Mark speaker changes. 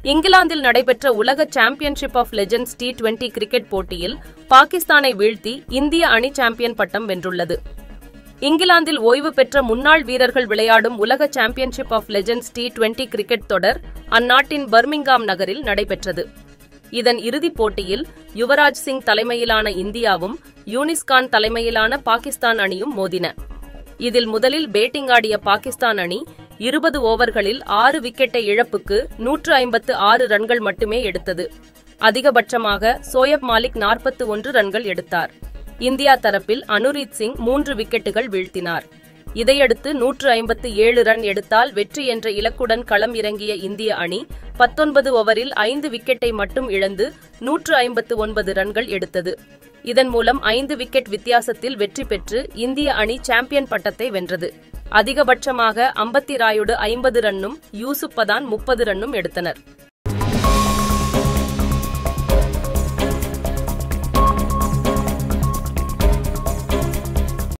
Speaker 1: இங்கிலாந்தில் நடைபெற்ற உலக championship of legends T twenty cricket போட்டியில் பாகிஸ்தானை வீழ்த்தி இந்திய அணி சாம்பியன் பட்டம் வென்றுள்ளது இங்கிலாந்தில் ஓய்வு பெற்ற முன்னாள் வீரர்கள் விளையாடும் உலக championship of legends T twenty cricket தொடர் அந்நாட்டின் பர்மிங்காம் நகரில் நடைபெற்றது இதன் இறுதிப் போட்டியில் யுவராஜ் சிங் தலைமையிலான இந்தியாவும் யூனிஸ்கான் தலைமையிலான பாகிஸ்தான் அணியும் மோதின இதில் முதலில் பேட்டிங் ஆடிய பாகிஸ்தான் அணி இருபது ஓவர்களில் ஆறு விக்கெட்டை இழப்புக்கு நூற்று ஐம்பத்து ஆறு ரன்கள் மட்டுமே எடுத்தது அதிகபட்சமாக சோயப் மாலிக் நாற்பத்து ஒன்று ரன்கள் எடுத்தார் இந்தியா தரப்பில் அனுரீத் சிங் மூன்று விக்கெட்டுகள் வீழ்த்தினார் இதையடுத்து நூற்று ஐம்பத்து ஏழு ரன் எடுத்தால் வெற்றி என்ற இலக்குடன் களம் இறங்கிய இந்திய அணி பத்தொன்பது ஓவரில் ஐந்து விக்கெட்டை மட்டும் இழந்து நூற்று ஐம்பத்து ஒன்பது ரன்கள் எடுத்தது இதன் மூலம் ஐந்து விக்கெட் வித்தியாசத்தில் வெற்றி பெற்று இந்திய அணி சாம்பியன் பட்டத்தை வென்றது அதிகபட்சமாக அம்பத்தி ராயுடு ஐம்பது ரன்னும் யூசுப் பதான் முப்பது ரன்னும் எடுத்தனர்